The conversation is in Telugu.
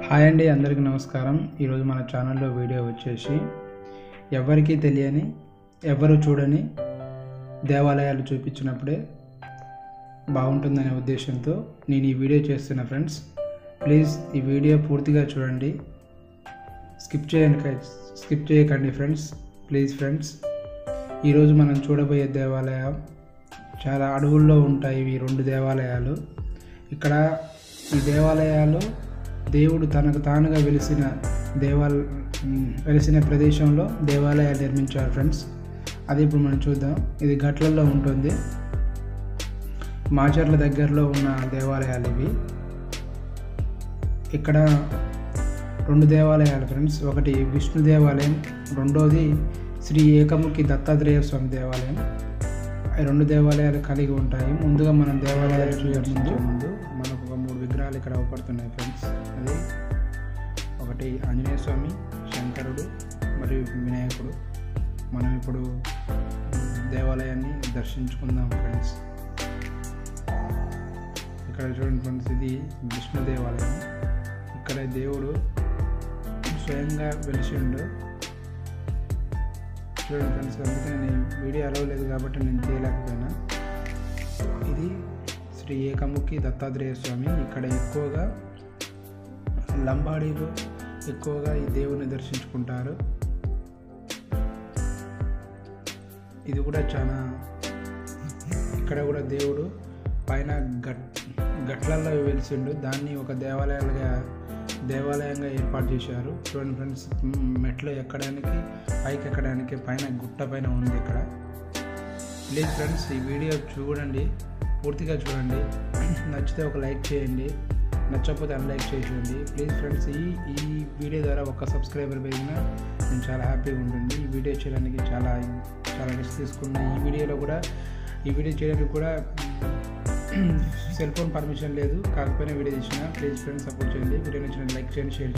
హాయ్ అండి అందరికీ నమస్కారం ఈరోజు మన ఛానల్లో వీడియో వచ్చేసి ఎవరికీ తెలియని ఎవరు చూడని దేవాలయాలు చూపించినప్పుడే బాగుంటుందనే ఉద్దేశంతో నేను ఈ వీడియో చేస్తున్నా ఫ్రెండ్స్ ప్లీజ్ ఈ వీడియో పూర్తిగా చూడండి స్కిప్ చేయండి స్కిప్ చేయకండి ఫ్రెండ్స్ ప్లీజ్ ఫ్రెండ్స్ ఈరోజు మనం చూడబోయే దేవాలయం చాలా అడవుల్లో ఉంటాయి ఇవి రెండు దేవాలయాలు ఇక్కడ ఈ దేవాలయాలు దేవుడు తనకు తానుగా వెలిసిన దేవాల ఉమ్, వెలిసిన ప్రదేశంలో దేవాలయాలు నిర్మించారు ఫ్రెండ్స్ అది ఇప్పుడు మనం చూద్దాం ఇది గట్లలో ఉంటుంది మాచర్ల దగ్గరలో ఉన్న దేవాలయాలు ఇవి ఇక్కడ రెండు దేవాలయాలు ఫ్రెండ్స్ ఒకటి విష్ణు దేవాలయం రెండోది శ్రీ ఏకముఖి దత్తాత్రేయ స్వామి దేవాలయం ఈ రెండు దేవాలయాలు కలిగి ఉంటాయి ముందుగా మనం దేవాలయాలు చూపించే ముందు మనకు ఒక మూడు విగ్రహాలు ఇక్కడ అవపడుతున్నాయి ఫ్రెండ్స్ అది ఒకటి ఆంజనేయ స్వామి శంకరుడు మరియు వినాయకుడు మనం ఇప్పుడు దేవాలయాన్ని దర్శించుకుందాం ఫ్రెండ్స్ ఇక్కడ చూడండి ఫ్రెండ్స్ ఇది విష్ణు దేవాలయం ఇక్కడ దేవుడు స్వయంగా వెలిసిండు చూడండి ఫ్రెండ్స్ అందుకే నేను వీడియో అలవలేదు కాబట్టి నేను తీయలేకపోయినా ఇది శ్రీ ఏకముఖి దత్తాత్రేయ స్వామి ఇక్కడ ఎక్కువగా లంబాడీలు ఎక్కువగా ఈ దేవుని దర్శించుకుంటారు ఇది కూడా చాలా ఇక్కడ కూడా దేవుడు పైన గట్ గట్లలో వెలిసిండు దాన్ని ఒక దేవాలయాలుగా దేవాలయంగా ఏర్పాటు చేశారు చూడండి ఫ్రెండ్స్ మ్, మెట్లు ఎక్కడానికి పైకి ఎక్కడానికి పైన గుట్ట పైన ఉంది ఇక్కడ ప్లీజ్ ఫ్రెండ్స్ ఈ వీడియో చూడండి పూర్తిగా చూడండి నచ్చితే ఒక లైక్ చేయండి నచ్చకపోతే అన్లైక్ చేసేయండి ప్లీజ్ ఫ్రెండ్స్ ఈ ఈ వీడియో ద్వారా ఒక సబ్స్క్రైబర్ పెరిగినా నేను చాలా హ్యాపీగా ఉంటుంది ఈ వీడియో చేయడానికి చాలా చాలా రిస్క్ తీసుకున్నా ఈ వీడియోలో కూడా ఈ వీడియో చేయడానికి కూడా సెల్ ఫోన్ పర్మిషన్ లేదు కాకపోయినా వీడియో చేసిన ప్లీజ్ ఫ్రెండ్స్ సపోర్ట్ చేయండి వీడియో నచ్చిన లైక్ చేయండి షేర్ చేయండి